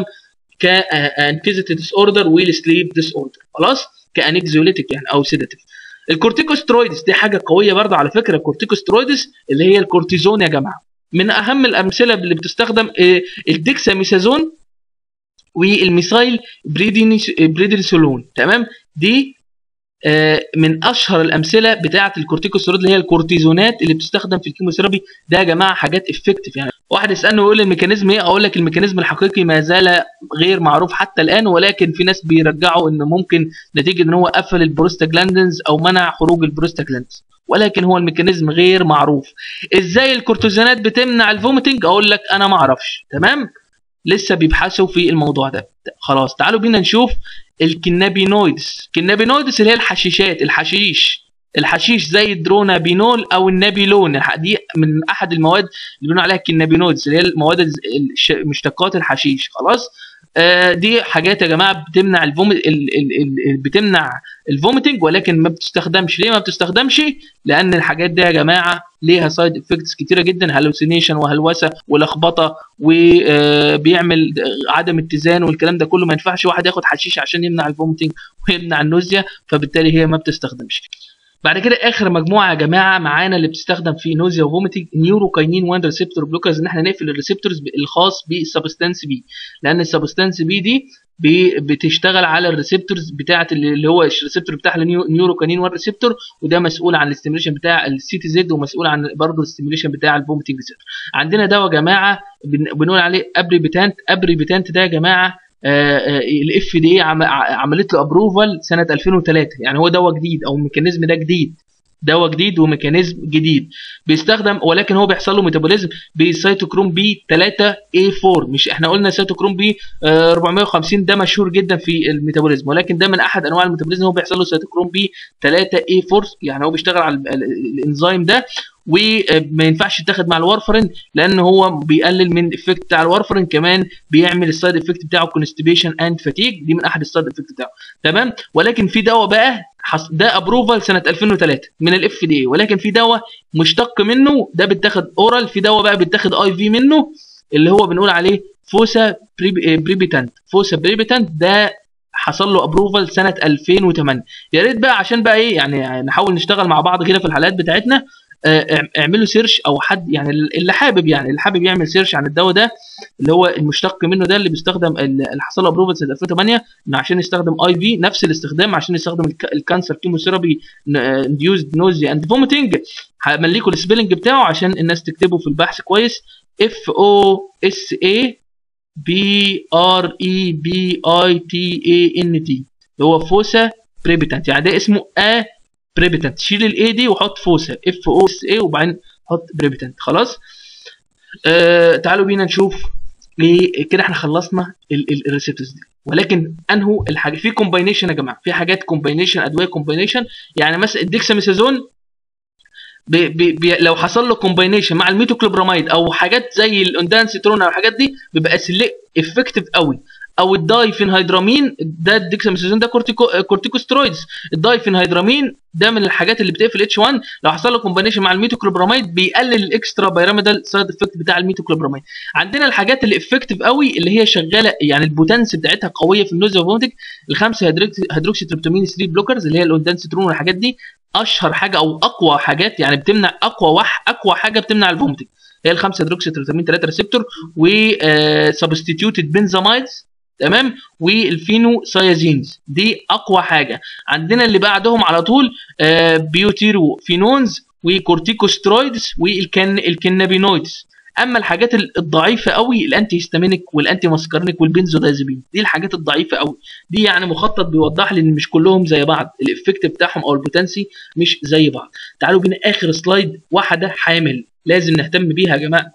كانكزيتي ديس اوردر والسليب ديس اوردر خلاص كانكزيوليتيك يعني او سيداتيف الكورتيكوسترويدز دي حاجه قويه برضه على فكره الكورتيكوسترويدز اللي هي الكورتيزون يا جماعه من اهم الامثله اللي بتستخدم الديكساميثازون والميثايل بريدينسولون تمام دي من اشهر الامثله بتاعه الكورتيكوستيرويد اللي هي الكورتيزونات اللي بتستخدم في الكيموثيرابي ده يا جماعه حاجات افكتيف يعني واحد يسالني ويقول الميكانيزم ايه اقول لك الميكانيزم الحقيقي ما زال غير معروف حتى الان ولكن في ناس بيرجعوا ان ممكن نتيجه ان هو قفل البروستاجلاندنز او منع خروج البروستاجلاندنز ولكن هو الميكانيزم غير معروف ازاي الكورتيزونات بتمنع الفوميتنج اقول لك انا ما اعرفش تمام لسه بيبحثوا في الموضوع ده خلاص تعالوا بينا نشوف الكنابينويدز الكنابينويدز اللي هي الحشيشات الحشيش الحشيش زي الدرونابينول او النابيلون دي من احد المواد اللي بنقول عليها الكنابينويدز اللي هي المواد مشتقات الحشيش خلاص آه دي حاجات يا جماعه بتمنع الفوميت بتمنع الفوميتنج ولكن ما بتستخدمش ليه ما بتستخدمش لان الحاجات دي يا جماعه ليها سايد افكتس كتيره جدا هلوسينيشن وهلوسه ولخبطه وبيعمل عدم اتزان والكلام ده كله ما ينفعش واحد ياخد حشيش عشان يمنع الفوميتنج ويمنع النوزيا فبالتالي هي ما بتستخدمش بعد كده اخر مجموعه يا جماعه معانا اللي بتستخدم في نوزيا وفوميتنج نيوروكاينين 1 ريسبتور بلوكرز ان احنا نقفل الريسبتورز الخاص بالسبستانس بي لان السبستانس بي دي بتشتغل على الريسبتورز بتاعه اللي هو الريسبتور بتاع النيوروكاينين 1 ريسبتور وده مسؤول عن الاستيميليشن بتاع السي تي زد ومسؤول عن برضه الاستيميليشن بتاع الفوميتنج ريسبتور عندنا دواء يا جماعه بنقول عليه ابري بتانت ابري بتانت ده يا جماعه الاف دي عملت له ابروفال سنه 2003 يعني هو دواء جديد او الميكانيزم ده جديد دواء جديد وميكانيزم جديد بيستخدم ولكن هو بيحصل له ميتابوليزم بسيتوكروم بي 3 a 4 مش احنا قلنا سيتوكروم بي 450 ده مشهور جدا في الميتابوليزم ولكن ده من احد انواع الميتابوليزم هو بيحصل له سيتوكروم بي 3 a 4 يعني هو بيشتغل على الانزيم ده وما ينفعش يتاخد مع الوارفرين لان هو بيقلل من الافكت بتاع الوارفرين كمان بيعمل السايد افكت بتاعه كونستيبيشن اند فاتيج دي من احد السايد افكت بتاعه تمام ولكن في دواء بقى ده ابروفال سنه 2003 من الاف دي ولكن في دواء مشتق منه ده بيتاخد اورال في دواء بقى بيتاخد اي في منه اللي هو بنقول عليه فوسا بريبيتانت فوسا بريبيتانت ده حصل له ابروفال سنه 2008 يا ريت بقى عشان بقى ايه يعني نحاول نشتغل مع بعض كده في الحلقات بتاعتنا اعملوا سيرش او حد يعني اللي حابب يعني اللي حابب يعمل سيرش عن الدواء ده اللي هو المشتق منه ده اللي بيستخدم اللي حصل له ابروفال سنه 2008 انه عشان يستخدم اي في نفس الاستخدام عشان يستخدم الكانسر كيموثيرابي انديوزد نوزي اند فوميتنج هعمل لكم السبيلنج بتاعه عشان الناس تكتبه في البحث كويس اف او اس اي بي ار اي بي اي تي اي ان تي اللي هو فوسا بريبيتانت يعني ده اسمه ا بريبيتانت شيل الاي دي وحط فوسا اف او اس اي وبعدين حط بريبيتانت خلاص آه تعالوا بينا نشوف ليه كده احنا خلصنا الريسبتورز دي ولكن انهو الحاجه في كومباينيشن يا جماعه في حاجات كومباينيشن ادويه كومباينيشن يعني مثلا الديكساميثازون بي بي بي لو حصل له كومباينيشن مع الميتوكلوبراميد او حاجات زي الاندانسيترون او الحاجات دي بيبقى افكتيف قوي او الدايفينهيدرامين ده الديكساميثازون ده كورتيكو كورتيكوسترويدز الدايفينهيدرامين ده من الحاجات اللي بتقفل اتش 1 لو حصل له كومبانيشن مع الميتوكلوبراميد بيقلل الاكسترا بيراميدال سايد افكت بتاع الميتوكلوبراميد عندنا الحاجات اللي افكتيف قوي اللي هي شغاله يعني البوتنس بتاعتها قويه في النوزيا فومتك الخمسه هيدروكسي تريبتامين 3 بلوكرز اللي هي الاوندانسترون والحاجات دي اشهر حاجه او اقوى حاجات يعني بتمنع اقوى وح اقوى حاجه بتمنع الفومتك هي الخمسه هيدروكسي تريبتامين 3 ريسبتور و سبستيتيوتد بنزامايدز تمام والفينو سايازينز دي اقوى حاجه عندنا اللي بعدهم على طول آه بيوتيرو فينونز وكورتيكوسترويدز والكنابينويدز اما الحاجات الضعيفه قوي الانتي هيستامينيك والانتي ماسكارينيك والبنزودازيبين دي الحاجات الضعيفه قوي دي يعني مخطط بيوضح لي ان مش كلهم زي بعض الافكت بتاعهم او البوتنسي مش زي بعض تعالوا بينا اخر سلايد واحده حامل لازم نهتم بيها يا جماعه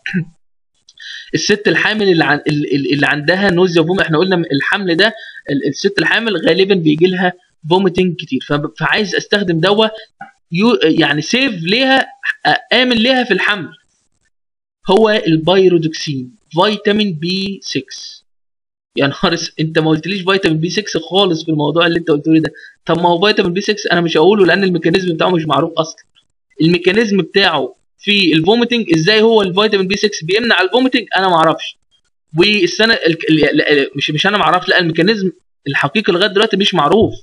الست الحامل اللي, عن اللي عندها نوزيا فوم احنا قلنا الحمل ده الست الحامل غالبا بيجي لها فوميتنج كتير فعايز استخدم دواء يعني سيف ليها امن ليها في الحمل هو البايرودوكسين فيتامين بي 6 يا نهار انت ما قلتليش فيتامين بي 6 خالص في الموضوع اللي انت قلته لي ده طب ما هو فيتامين بي 6 انا مش هقوله لان الميكانيزم بتاعه مش معروف اصلا الميكانيزم بتاعه في الفوميتنج ازاي هو الفيتامين بي 6 بيمنع الفوميتنج انا ما اعرفش والسنه مش مش انا ما اعرفش لا الميكانيزم الحقيقي لغايه دلوقتي مش معروف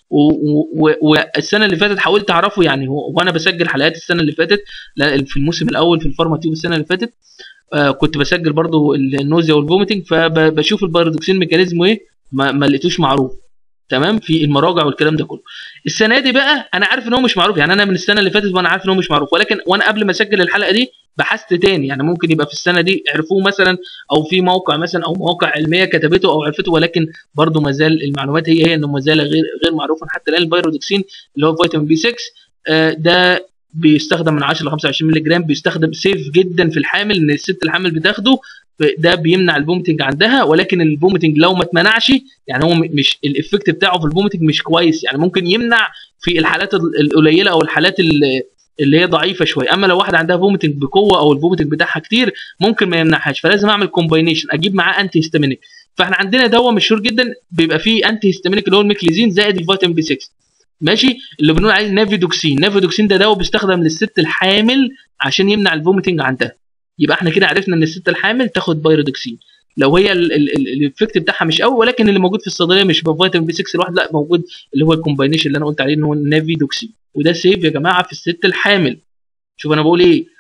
والسنه اللي فاتت حاولت اعرفه يعني وانا بسجل حلقات السنه اللي فاتت في الموسم الاول في الفارماتيوب السنه اللي فاتت آه كنت بسجل برضو النوزيا والفوميتنج فبشوف البارادوكسين ميكانيزمه ايه ما, ما لقيتوش معروف تمام في المراجع والكلام ده كله السنه دي بقى انا عارف ان هو مش معروف يعني انا من السنه اللي فاتت وانا عارف ان هو مش معروف ولكن وانا قبل ما اسجل الحلقه دي بحثت تاني يعني ممكن يبقى في السنه دي عرفوه مثلا او في موقع مثلا او مواقع علميه كتبته او عرفته ولكن برضه ما زال المعلومات هي هي انه ما زال غير غير معروف حتى الان البيرودكسين اللي هو فيتامين بي 6 آه ده بيستخدم من 10 ل 25 مللي جرام بيستخدم سيف جدا في الحامل ان الست الحامل بتاخده ده بيمنع الفوميتنج عندها ولكن الفوميتنج لو ما اتمنعش يعني هو مش الافكت بتاعه في الفوميتنج مش كويس يعني ممكن يمنع في الحالات القليله او الحالات اللي هي ضعيفه شويه اما لو واحده عندها فوميتنج بقوه او الفوميتنج بتاعها كتير ممكن ما يمنعهاش فلازم اعمل كومباينيشن اجيب معاه انتي هيستامينيك فاحنا عندنا دواء مشهور جدا بيبقى فيه انتي هيستامينيك اللي هو الميكليزين زائد الفيتامين بي 6 ماشي اللي بنقول عليه نافيدوكسين نافيدوكسين ده دواء بيستخدم للست الحامل عشان يمنع الفوميتنج عندها يبقى احنا كده عرفنا ان الست الحامل تاخد بايرودوكسين لو هي الافكت بتاعها مش قوي ولكن اللي موجود في الصيدليه مش بفيتامين بي 6 لوحده لا موجود اللي هو الكومباينيشن اللي انا قلت عليه ان هو النافيدوكسين وده سيف يا جماعه في الست الحامل شوف انا بقول ايه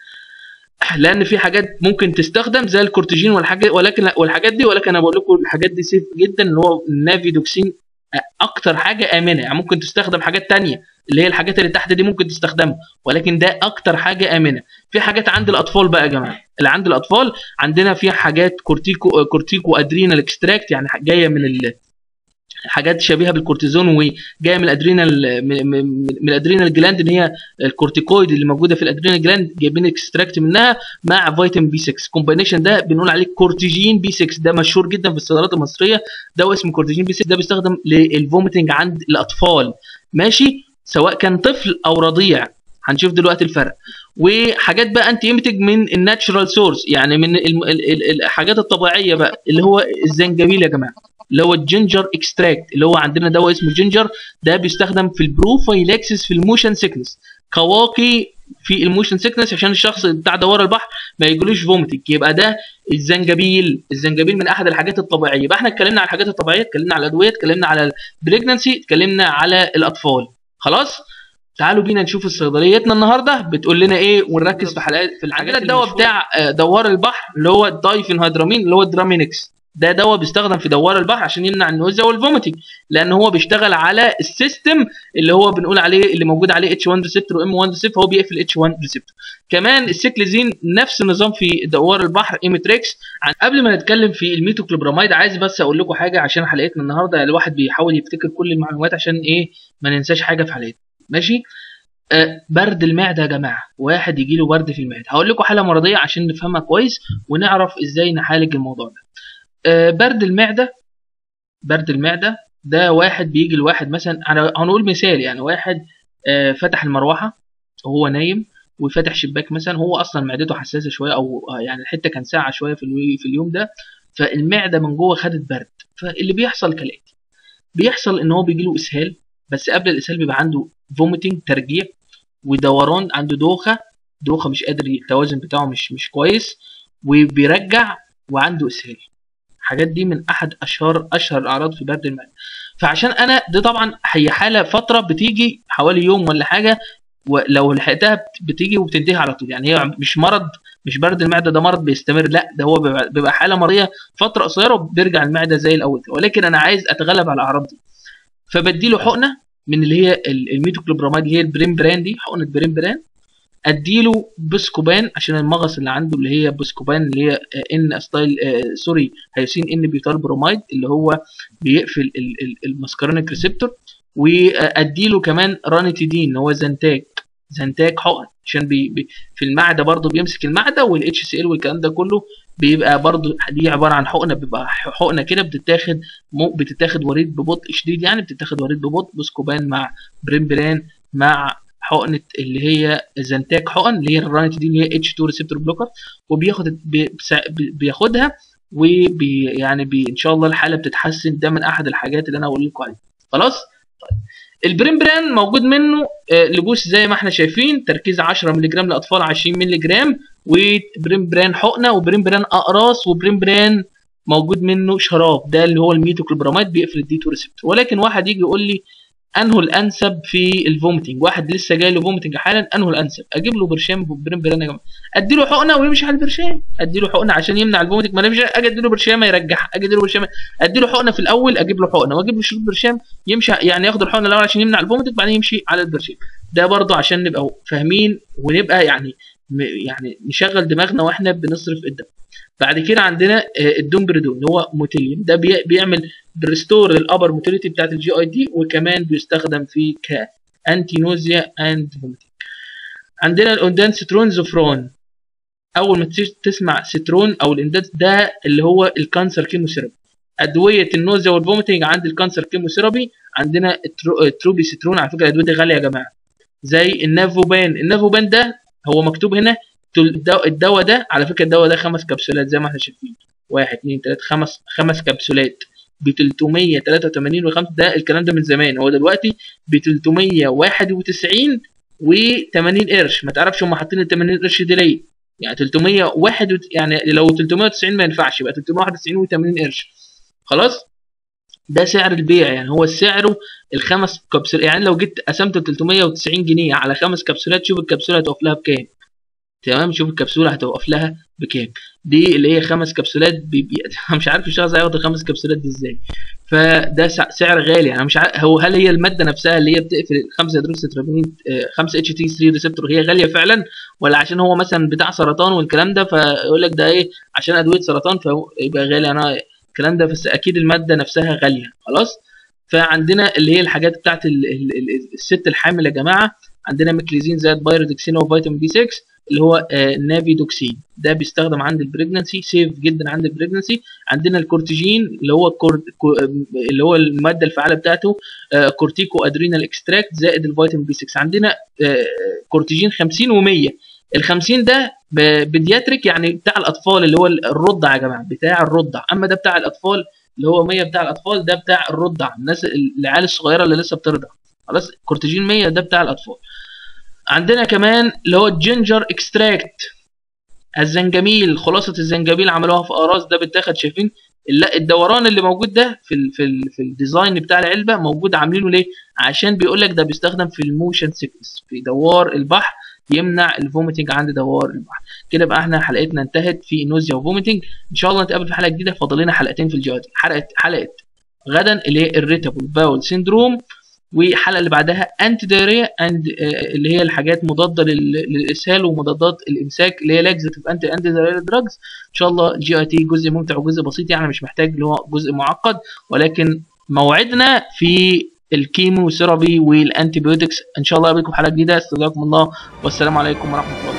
لان في حاجات ممكن تستخدم زي الكورتيجين والحاجات ولكن والحاجات دي ولكن انا بقول لكم الحاجات دي سيف جدا اللي هو النافيدوكسين اكتر حاجه امنه يعني ممكن تستخدم حاجات تانية اللي هي الحاجات اللي تحت دي ممكن تستخدمها ولكن ده اكتر حاجه امنه في حاجات عند الاطفال بقى يا جماعه اللي عند الاطفال عندنا فيها حاجات كورتيكو كورتيكو ادرينال اكستراكت يعني جايه من ال حاجات شبيهه بالكورتيزون وجايه من الادرينال من, من, من الادرينال جلاند ان هي الكورتيكويد اللي موجوده في الادرينال جلاند جايبين اكستراكت منها مع فيتامين بي 6 الكومباينيشن ده بنقول عليه كورتيجين بي 6 ده مشهور جدا في الصيدليات المصريه ده اسمه كورتيجين بي 6 ده بيستخدم للفوميتنج عند الاطفال ماشي سواء كان طفل او رضيع هنشوف دلوقتي الفرق وحاجات بقى انتي ايميتنج من الناتشرال سورس يعني من الحاجات الطبيعيه بقى اللي هو الزنجبيل يا جماعه اللي هو الجينجر اكستراكت اللي هو عندنا دواء اسمه جينجر ده بيستخدم في البروفايلاكسس في الموشن سيكنس كواقي في الموشن سيكنس عشان الشخص بتاع دوار البحر ما يجيلوش فوميتنج يبقى ده الزنجبيل الزنجبيل من احد الحاجات الطبيعيه يبقى احنا اتكلمنا على الحاجات الطبيعيه اتكلمنا على الادويه اتكلمنا على البريجنسي اتكلمنا على الاطفال خلاص تعالوا بينا نشوف الصيدليتنا النهارده بتقول لنا ايه ونركز في حلقات في الحاجات الدواء بتاع دوار البحر اللي هو الدايفينهيدرامين اللي هو الدرامينكس ده دواء بيستخدم في دوار البحر عشان يمنع النوزيا والفوميتنج لان هو بيشتغل على السيستم اللي هو بنقول عليه اللي موجود عليه اتش 1 ريسبتور وام 1 ريسبتور هو بيقفل اتش 1 ريسبتور كمان السيكليزين نفس النظام في دوار البحر ايمتريكس قبل ما نتكلم في الميتوكلوبراميد عايز بس اقول لكم حاجه عشان حلقتنا النهارده الواحد بيحاول يفتكر كل المعلومات عشان ايه ما ننساش حاجه في حلقتنا ماشي آه برد المعده يا جماعه واحد يجي له برد في المعده هقول لكم حاله مرضيه عشان نفهمها كويس ونعرف ازاي نعالج الموضوع ده آه برد المعده برد المعده ده واحد بيجي لواحد مثلا انا هنقول مثال يعني واحد آه فتح المروحه وهو نايم وفتح شباك مثلا هو اصلا معدته حساسه شويه او يعني الحته كان ساعه شويه في في اليوم ده فالمعده من جوه خدت برد فاللي بيحصل كالاتي بيحصل ان هو بيجي له اسهال بس قبل الاسهال بيبقى عنده فوميتنج ترجيع ودوران عنده دوخه دوخه مش قادر التوازن بتاعه مش مش كويس وبيرجع وعنده اسهال الحاجات دي من احد اشهر اشهر الاعراض في برد المعده فعشان انا دي طبعا هي حاله فتره بتيجي حوالي يوم ولا حاجه ولو لحقتها بتيجي وبتنتهي على طول يعني هي مش مرض مش برد المعده ده مرض بيستمر لا ده هو بيبقى حاله مرضيه فتره قصيره وبيرجع المعده زي الاول ولكن انا عايز اتغلب على الاعراض دي فبديله حقنه من اللي هي الميتوكلوبراميد اللي هي البرين بران دي حقنه برين بران اديله بوسكوبان عشان المغص اللي عنده اللي هي بوسكوبان اللي هي ان ستايل آه سوري هيوسين ان بيوتال برومايد اللي هو بيقفل الماسكارينيك ريسبتور واديله كمان رانيتيدين هو زنتاك زنتاك حقن عشان بي بي في المعده برضه بيمسك المعده والاتش سي ال والكلام ده كله بيبقى برضه دي عباره عن حقنه بيبقى حقنه كده بتتاخد بتتاخد وريد ببطء شديد يعني بتتاخد وريد ببطء بوسكوبان مع بريمبران مع حقنه اللي هي زنتاك حقن اللي هي الرانيتيدين اللي هي اتش 2 ريسبتور بلوكر وبياخد بياخدها وبي يعني بي ان شاء الله الحاله بتتحسن ده من احد الحاجات اللي انا هقول لكم عليها خلاص طيب البريمبران موجود منه لبوس زي ما احنا شايفين تركيز 10 ملغ لاطفال 20 ملغ وبريمبران حقنه وبريمبران اقراص وبريمبران موجود منه شراب ده اللي هو الميتوكلوبراميد بيقفل الدي 2 ريسبتور ولكن واحد يجي يقول لي انه الانسب في الفوميتنج واحد لسه جاي له فوميتنج حالا انه الانسب اجيب له برشام بريمبران يا جماعه ادي له حقنه ويمشي على البرشام ادي له حقنه عشان يمنع الفوميتنج ما يمشي اجي ادي له برشام يرجعها اجي ادي له برشام ادي له حقنه في الاول اجيب له حقنه واجيب له شريط برشام يمشي يعني ياخد الحقنه الاول عشان يمنع الفوميتنج بعدين يمشي على البرشام ده برضه عشان نبقى فاهمين ونبقى يعني يعني نشغل دماغنا واحنا بنصرف الدم بعد كده عندنا الدومبريدون اللي هو موتيليوم ده بيعمل بريستور للابر موتيليتي بتاعت الجي اي دي وكمان بيستخدم في ك انتي نوزيا اند فوميتنج عندنا الاوندان سترون زوفرون اول ما تسمع سترون او الاندات ده اللي هو الكانسر كيموثيرابي ادويه النوزيا والفوميتنج عند الكانسر كيموثيرابي عندنا التروبي سترون على فكره الادويه دي غاليه يا جماعه زي النافوبان النافوبان ده هو مكتوب هنا الدواء ده على فكره الدواء ده خمس كبسولات زي ما احنا شايفين واحد اتنين تلاته خمس خمس كبسولات ب 383 و5 ده الكلام ده من زمان هو دلوقتي ب 391 و 80 قرش ما تعرفش هم حاطين ال 80 قرش دي ليه يعني 301 يعني لو 390 ما ينفعش يبقى 391 و80 قرش خلاص ده سعر البيع يعني هو سعره الخمس كبسولات يعني لو جيت قسمت 390 جنيه على خمس كبسولات شوف الكبسوله هتقف لها بكام تمام شوف الكبسوله هتوقف لها بكام دي اللي هي خمس كبسولات بي... بي... مش عارف الشخص هياخد الخمس كبسولات دي ازاي فده سعر غالي يعني مش عارف هو هل هي الماده نفسها اللي هي بتقفل 5 هيدروكسيترابين 5 اتش تي 3 ريسبتور هي غاليه فعلا ولا عشان هو مثلا بتاع سرطان والكلام ده فيقول لك ده ايه عشان ادويه سرطان فيبقى غالي انا الكلام ده بس اكيد الماده نفسها غاليه خلاص فعندنا اللي هي الحاجات بتاعت ال ال ال الست الحامل يا جماعه عندنا ميكليزين زائد بايرودكسين وفيتامين بي 6 اللي هو آه نافيدوكسين ده بيستخدم عند البريجنسي سيف جدا عند البريجنسي عندنا الكورتيجين اللي هو الكور... اللي هو الماده الفعاله بتاعته آه كورتيكو ادرينال اكستراكت زائد الفيتامين بي 6 عندنا آه كورتيجين 50 و100 ال 50 ده بيدياتريك يعني بتاع الاطفال اللي هو الرضع يا جماعه بتاع الرضع اما ده بتاع الاطفال اللي هو 100 بتاع الاطفال ده بتاع الرضع الناس العيال الصغيره اللي لسه بترضع خلاص كورتيجين 100 ده بتاع الاطفال عندنا كمان اللي هو الجينجر اكستراكت الزنجبيل خلاصه الزنجبيل عملوها في اقراص ده بيتاخد شايفين لا الدوران اللي موجود ده في ال في ال في الديزاين بتاع العلبه موجود عاملينه ليه عشان بيقول لك ده بيستخدم في الموشن سيكنس في دوار البحر يمنع الفوميتنج عند دوار البحر كده بقى احنا حلقتنا انتهت في نوزيا وفوميتنج ان شاء الله نتقابل في حلقه جديده فاضل لنا حلقتين في الجواد حلقه حلقه غدا اللي هي الريتابل باول سيندروم والحلقه اللي بعدها انتي دايريا اند اللي هي الحاجات مضاده للاسهال ومضادات الامساك اللي هي لاكزيتيف انتي انتي دايريا دراجز ان شاء الله جي اي تي جزء ممتع وجزء بسيط يعني مش محتاج اللي هو جزء معقد ولكن موعدنا في الكيمو ثيرابي والانتي بيوتكس ان شاء الله اقابلكم في حلقه جديده استودعكم الله والسلام عليكم ورحمه الله